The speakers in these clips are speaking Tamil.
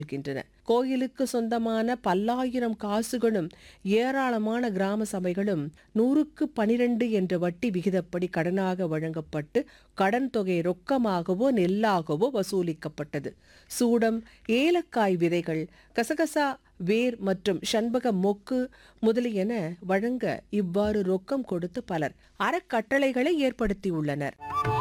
இருக்கின்றன கோயிலுக்கு சொந்தமான பல்லாயிரம் காசுகளும் ஏராளமான கிராம சபைகளும் நூறுக்கு பனிரெண்டு என்ற வட்டி விகிதப்படி கடனாக வழங்கப்பட்டு கடன் தொகை ரொக்கமாகவோ நெல்லாகவோ வசூலிக்கப்பட்டது சூடம் ஏலக்காய் விதைகள் கசகசா வேர் மற்றும் சண்பக மொக்கு முதலியன வழங்க இவ்வாறு ரொக்கம் கொடுத்து பலர் அறக்கட்டளைகளை ஏற்படுத்தியுள்ளனர்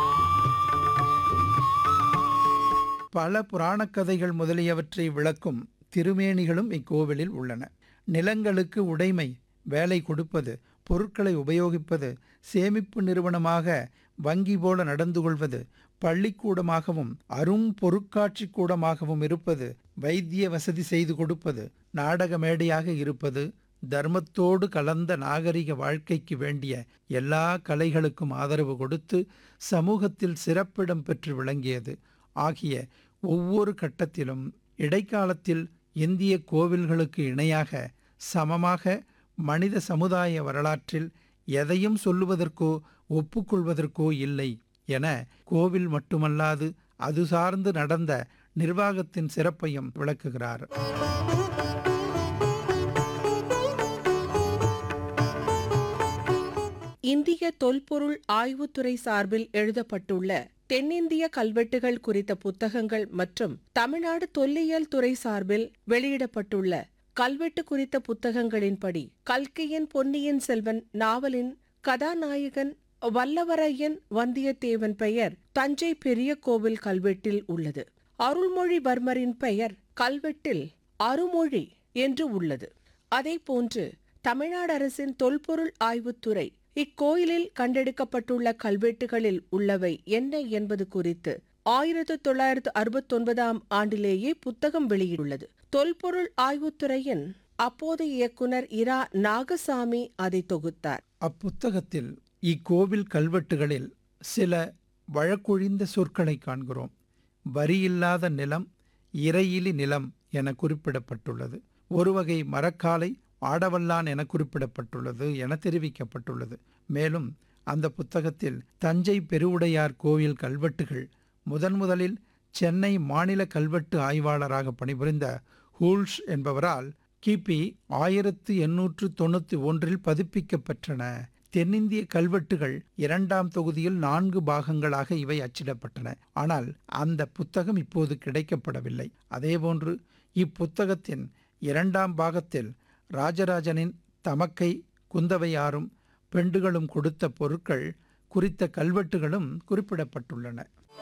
பல புராணக் கதைகள் முதலியவற்றை விளக்கும் திருமேனிகளும் இக்கோவிலில் உள்ளன நிலங்களுக்கு உடைமை வேலை கொடுப்பது பொருட்களை உபயோகிப்பது சேமிப்பு நிறுவனமாக வங்கி போல நடந்து கொள்வது பள்ளிக்கூடமாகவும் அரும் பொருட்காட்சி கூடமாகவும் இருப்பது வைத்திய வசதி செய்து கொடுப்பது நாடக மேடையாக இருப்பது தர்மத்தோடு கலந்த நாகரிக வாழ்க்கைக்கு வேண்டிய எல்லா கலைகளுக்கும் ஆதரவு கொடுத்து சமூகத்தில் சிறப்பிடம் பெற்று விளங்கியது ஆகிய ஒவ்வொரு கட்டத்திலும் இடைக்காலத்தில் இந்திய கோவில்களுக்கு இணையாக சமமாக மனித சமுதாய வரலாற்றில் எதையும் சொல்லுவதற்கோ ஒப்புக்கொள்வதற்கோ இல்லை என கோவில் மட்டுமல்லாது அது சார்ந்து நடந்த நிர்வாகத்தின் சிறப்பையும் விளக்குகிறார் இந்திய தொல்பொருள் ஆய்வுத்துறை சார்பில் எழுதப்பட்டுள்ள தென்னிந்திய கல்வெட்டுகள் குறித்த புத்தகங்கள் மற்றும் தமிழ்நாடு தொல்லியல் துறை சார்பில் வெளியிடப்பட்டுள்ள கல்வெட்டு குறித்த புத்தகங்களின்படி கல்கியின் பொன்னியின் செல்வன் நாவலின் கதாநாயகன் வல்லவரையன் வந்தியத்தேவன் பெயர் தஞ்சை பெரிய கோவில் கல்வெட்டில் உள்ளது அருள்மொழிவர்மரின் பெயர் கல்வெட்டில் அருமொழி என்று உள்ளது அதேபோன்று தமிழ்நாடு அரசின் தொல்பொருள் ஆய்வுத்துறை இக்கோயிலில் கண்டெடுக்கப்பட்டுள்ள கல்வெட்டுகளில் உள்ளவை என்ன என்பது குறித்து ஆயிரத்து தொள்ளாயிரத்து அறுபத்தொன்பதாம் ஆண்டிலேயே புத்தகம் வெளியிட்டுள்ளது தொல்பொருள் ஆய்வுத்துறையின் அப்போதைய இயக்குனர் இரா நாகசாமி அதை தொகுத்தார் அப்புத்தகத்தில் இக்கோவில் கல்வெட்டுகளில் சில வழக்கொழிந்த சொற்களை காண்கிறோம் வரியில்லாத நிலம் இறையிலி நிலம் என குறிப்பிடப்பட்டுள்ளது ஒரு வகை மரக்காலை ஆடவல்லான் என குறிப்பிடப்பட்டுள்ளது என தெரிவிக்கப்பட்டுள்ளது மேலும் அந்த புத்தகத்தில் தஞ்சை பெருவுடையார் கோவில் கல்வெட்டுகள் முதன் முதலில் சென்னை மாநில கல்வெட்டு ஆய்வாளராக பணிபுரிந்த ஹூல்ஷ் என்பவரால் கிபி ஆயிரத்து எண்ணூற்று தொண்ணூற்றி ஒன்றில் பதிப்பிக்கப்பெற்றன தென்னிந்திய கல்வெட்டுகள் இரண்டாம் தொகுதியில் நான்கு பாகங்களாக இவை அச்சிடப்பட்டன ஆனால் அந்த புத்தகம் இப்போது கிடைக்கப்படவில்லை அதேபோன்று இப்புத்தகத்தின் இரண்டாம் பாகத்தில் ராஜராஜனின் தமக்கை குந்தவையாரும் பெண்டுகளும் கொடுத்த பொருட்கள் குறித்த கல்வெட்டுகளும் குறிப்பிடப்பட்டுள்ளன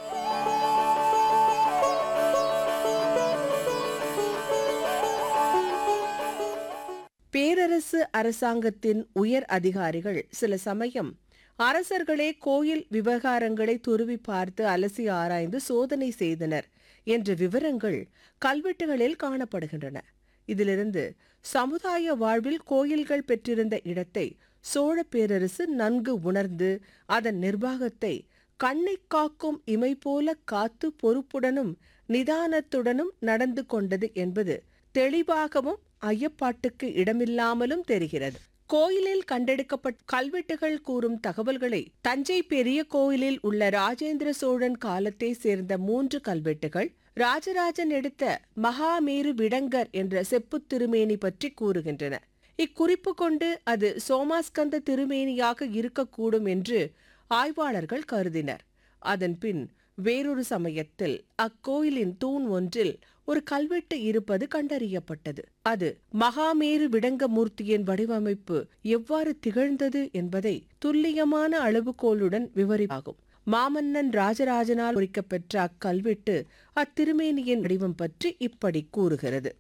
பேரரசு அரசாங்கத்தின் உயர் அதிகாரிகள் சில சமயம் அரசர்களே கோயில் விவகாரங்களை துருவி பார்த்து அலசி ஆராய்ந்து சோதனை செய்தனர் என்ற விவரங்கள் கல்வெட்டுகளில் காணப்படுகின்றன இதிலிருந்து சமுதாய வாழ்வில் கோயில்கள் பெற்றிருந்த இடத்தை சோழ பேரரசு நன்கு உணர்ந்து அதன் நிர்வாகத்தை கண்ணை காக்கும் இமை போல காத்து பொறுப்புடனும் நிதானத்துடனும் நடந்து கொண்டது என்பது தெளிவாகவும் ஐயப்பாட்டுக்கு இடமில்லாமலும் தெரிகிறது கோயிலில் கண்டெடுக்கப்பட்ட கல்வெட்டுகள் கூறும் தகவல்களை தஞ்சை பெரிய கோயிலில் உள்ள ராஜேந்திர சோழன் காலத்தை சேர்ந்த மூன்று கல்வெட்டுகள் ராஜராஜன் எடுத்த மகாமேரு விடங்கர் என்ற செப்புத் திருமேனி பற்றி கூறுகின்றன இக்குறிப்பு கொண்டு அது சோமாஸ்கந்த திருமேனியாக இருக்கக்கூடும் என்று ஆய்வாளர்கள் கருதினர் அதன்பின் வேறொரு சமயத்தில் அக்கோயிலின் தூண் ஒன்றில் ஒரு கல்வெட்டு இருப்பது கண்டறியப்பட்டது அது மகாமேரு விடங்கமூர்த்தியின் வடிவமைப்பு எவ்வாறு திகழ்ந்தது என்பதை துல்லியமான அளவுகோலுடன் விவரிப்பாகும் மாமன்னன் ராஜராஜனால் பொறிக்கப்பெற்ற அக்கல்வெட்டு அத்திருமேனியின் வடிவம் பற்றி இப்படி கூறுகிறது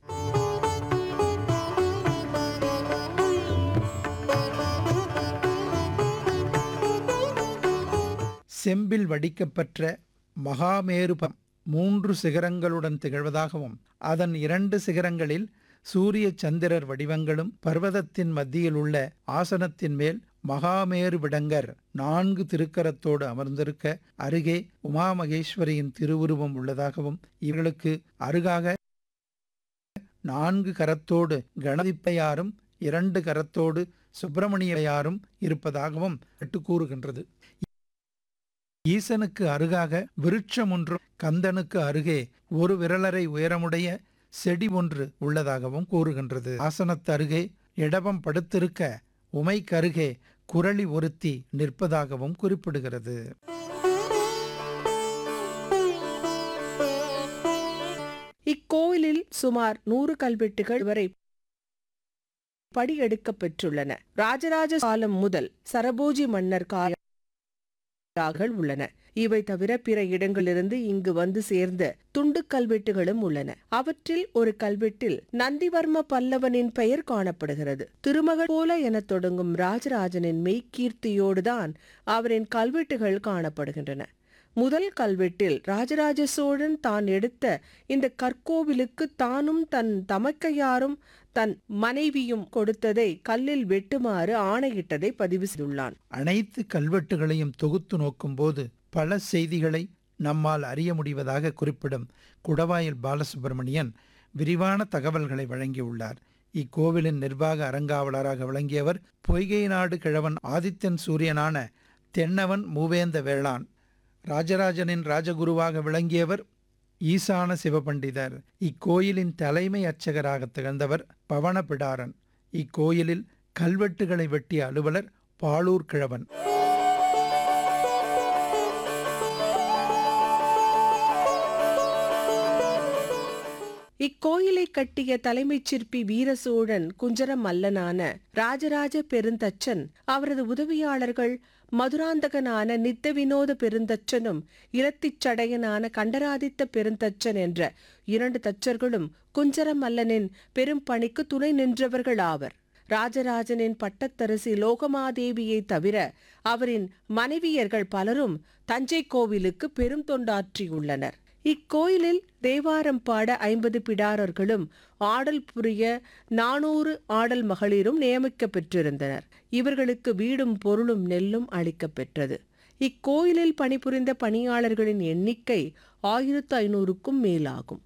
செம்பில் வடிக்கப்பெற்ற மகாமேருபம் மூன்று சிகரங்களுடன் திகழ்வதாகவும் அதன் இரண்டு சிகரங்களில் சூரிய சந்திரர் வடிவங்களும் பர்வதத்தின் மத்தியில் உள்ள ஆசனத்தின் மேல் மகாமேரு விடங்கர் நான்கு திருக்கரத்தோடு அமர்ந்திருக்க அருகே உமாமகேஸ்வரியின் திருவுருவம் உள்ளதாகவும் இவர்களுக்கு அருகாக நான்கு கரத்தோடு கணதிப்பையாரும் இரண்டு கரத்தோடு சுப்பிரமணியையாரும் இருப்பதாகவும் எட்டு கூறுகின்றது ஈசனுக்கு அருகாக விருட்சம் ஒன்றும் கந்தனுக்கு அருகே ஒரு விரலரை உயரமுடைய செடி ஒன்று உள்ளதாகவும் கூறுகின்றது ஆசனத்தருகே இடபம் படுத்திருக்க உமைக்கருகே குரளி ஒருத்தி நிற்பதாகவும் குறிப்பிடுகிறது இக்கோயிலில் சுமார் நூறு கல்வெட்டுகள் வரை படியெடுக்கப் பெற்றுள்ளன ராஜராஜ காலம் முதல் சரபோஜி மன்னர் காலங்கள் உள்ளன இவை தவிர பிற இடங்களிலிருந்து இங்கு வந்து சேர்ந்த துண்டு கல்வெட்டுகளும் உள்ளன அவற்றில் ஒரு கல்வெட்டில் நந்திவர்ம பல்லவனின் பெயர் காணப்படுகிறது திருமகள் போல எனத் தொடங்கும் ராஜராஜனின் மெய்க்கீர்த்தியோடுதான் அவரின் கல்வெட்டுகள் காணப்படுகின்றன முதல் கல்வெட்டில் ராஜராஜ சோழன் தான் எடுத்த இந்த கற்கோவிலுக்கு தானும் தன் தமக்கையாரும் தன் மனைவியும் கொடுத்ததை கல்லில் வெட்டுமாறு ஆணையிட்டதை பதிவு செய்துள்ளான் அனைத்து கல்வெட்டுகளையும் தொகுத்து நோக்கும்போது பல செய்திகளை நம்மால் அறிய முடிவதாக குறிப்பிடும் குடவாயில் பாலசுப்பிரமணியன் விரிவான தகவல்களை வழங்கியுள்ளார் இக்கோவிலின் நிர்வாக அறங்காவலராக விளங்கியவர் பொய்கை நாடு கிழவன் ஆதித்தன் சூரியனான தென்னவன் மூவேந்த வேளான் ராஜராஜனின் ராஜகுருவாக விளங்கியவர் ஈசான சிவபண்டிதர் இக்கோயிலின் தலைமை அர்ச்சகராக திகழ்ந்தவர் பவனபிடாரன் இக்கோயிலில் கல்வெட்டுகளை வெட்டிய அலுவலர் பாலூர் கிழவன் இக்கோயிலை கட்டிய தலைமைச் சிற்பி வீரசோழன் குஞ்சர மல்லனான ராஜராஜ பெருந்தச்சன் அவரது உதவியாளர்கள் மதுராந்தகனான நித்த வினோத பெருந்தச்சனும் இலத்திச் சடையனான கண்டராதித்த பெருந்தச்சன் என்ற இரண்டு தச்சர்களும் குஞ்சர மல்லனின் பெரும் பணிக்கு துணை நின்றவர்கள் ஆவர் ராஜராஜனின் பட்டத்தரசி லோகமாதேவியை தவிர அவரின் மனைவியர்கள் பலரும் தஞ்சை கோவிலுக்கு பெரும் தொண்டாற்றியுள்ளனர் இக்கோயிலில் தேவாரம் பாட ஐம்பது பிடாரர்களும் ஆடல் புரிய நானூறு ஆடல் மகளிரும் நியமிக்கப் பெற்றிருந்தனர் இவர்களுக்கு வீடும் பொருளும் நெல்லும் அளிக்கப் பெற்றது இக்கோயிலில் பணிபுரிந்த பணியாளர்களின் எண்ணிக்கை ஆயிரத்து ஐநூறுக்கும் மேலாகும்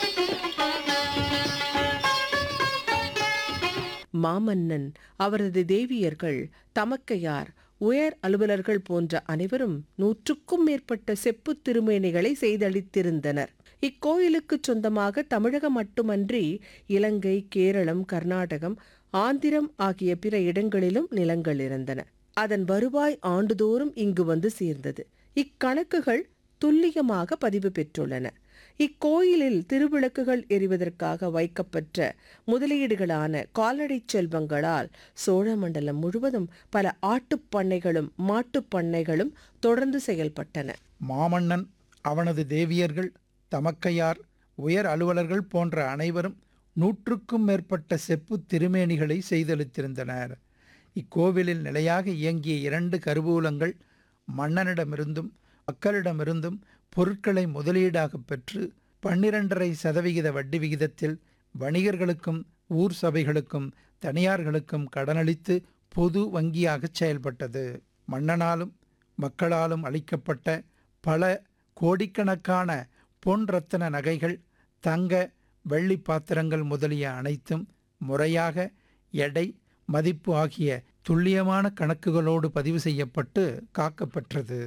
மாமன்னன் அவரது தேவியர்கள் தமக்கையார் உயர் அலுவலர்கள் போன்ற அனைவரும் நூற்றுக்கும் மேற்பட்ட செப்பு திருமேனிகளை செய்தளித்திருந்தனர் இக்கோயிலுக்கு சொந்தமாக தமிழகம் மட்டுமன்றி இலங்கை கேரளம் கர்நாடகம் ஆந்திரம் ஆகிய பிற இடங்களிலும் நிலங்கள் இருந்தன அதன் வருவாய் ஆண்டுதோறும் இங்கு வந்து சேர்ந்தது இக்கணக்குகள் துல்லியமாக பதிவு பெற்றுள்ளன இக்கோயிலில் திருவிளக்குகள் எரிவதற்காக வைக்கப்பெற்ற முதலீடுகளான கால்நடை செல்வங்களால் சோழ மண்டலம் முழுவதும் பல ஆட்டுப் பண்ணைகளும் மாட்டுப் பண்ணைகளும் தொடர்ந்து செயல்பட்டன மாமன்னன் அவனது தேவியர்கள் தமக்கையார் உயர் அலுவலர்கள் போன்ற அனைவரும் நூற்றுக்கும் மேற்பட்ட செப்பு திருமேனிகளை செய்தளித்திருந்தனர் இக்கோவிலில் நிலையாக இயங்கிய இரண்டு கருவூலங்கள் மன்னனிடமிருந்தும் மக்களிடமிருந்தும் பொருட்களை முதலீடாக பெற்று பன்னிரண்டரை சதவிகித வட்டி விகிதத்தில் வணிகர்களுக்கும் ஊர் சபைகளுக்கும் தனியார்களுக்கும் கடனளித்து பொது வங்கியாகச் செயல்பட்டது மன்னனாலும் மக்களாலும் அளிக்கப்பட்ட பல கோடிக்கணக்கான பொன் ரத்தன நகைகள் தங்க வெள்ளி பாத்திரங்கள் முதலிய அனைத்தும் முறையாக எடை மதிப்பு ஆகிய துல்லியமான கணக்குகளோடு பதிவு செய்யப்பட்டு காக்கப்பெற்றது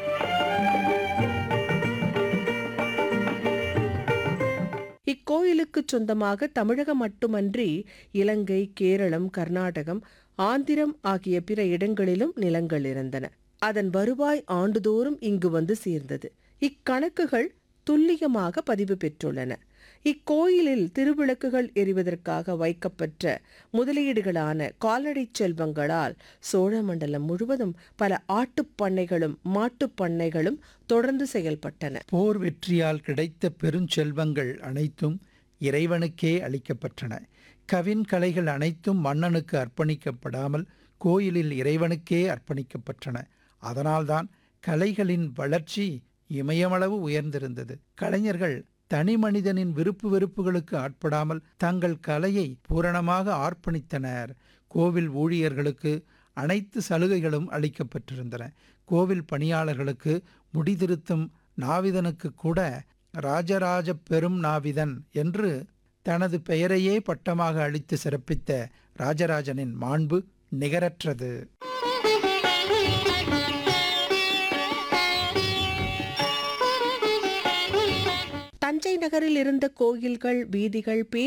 இக்கோயிலுக்கு சொந்தமாக தமிழகம் மட்டுமன்றி இலங்கை கேரளம் கர்நாடகம் ஆந்திரம் ஆகிய பிற இடங்களிலும் நிலங்கள் இருந்தன அதன் வருவாய் ஆண்டுதோறும் இங்கு வந்து சேர்ந்தது இக்கணக்குகள் துல்லியமாக பதிவு பெற்றுள்ளன இக்கோயிலில் திருவிளக்குகள் எரிவதற்காக வைக்கப்பெற்ற முதலீடுகளான கால்நடை செல்வங்களால் சோழ மண்டலம் முழுவதும் பல ஆட்டுப் பண்ணைகளும் மாட்டுப் பண்ணைகளும் தொடர்ந்து செயல்பட்டன போர் வெற்றியால் கிடைத்த பெருஞ்செல்வங்கள் அனைத்தும் இறைவனுக்கே அளிக்கப்பட்டன கவின் கலைகள் அனைத்தும் மன்னனுக்கு அர்ப்பணிக்கப்படாமல் கோயிலில் இறைவனுக்கே அர்ப்பணிக்கப்பட்டன அதனால்தான் கலைகளின் வளர்ச்சி இமயமளவு உயர்ந்திருந்தது கலைஞர்கள் தனி மனிதனின் விருப்பு வெறுப்புகளுக்கு ஆட்படாமல் தங்கள் கலையை பூரணமாக ஆர்ப்பணித்தனர் கோவில் ஊழியர்களுக்கு அனைத்து சலுகைகளும் அளிக்கப்பட்டிருந்தன கோவில் பணியாளர்களுக்கு முடிதிருத்தும் நாவிதனுக்கு கூட ராஜராஜ பெரும் நாவிதன் என்று தனது பெயரையே பட்டமாக அளித்து சிறப்பித்த ராஜராஜனின் மாண்பு நிகரற்றது தஞ்சை தலைநகரில் இருந்த கோயில்கள் வீதிகள்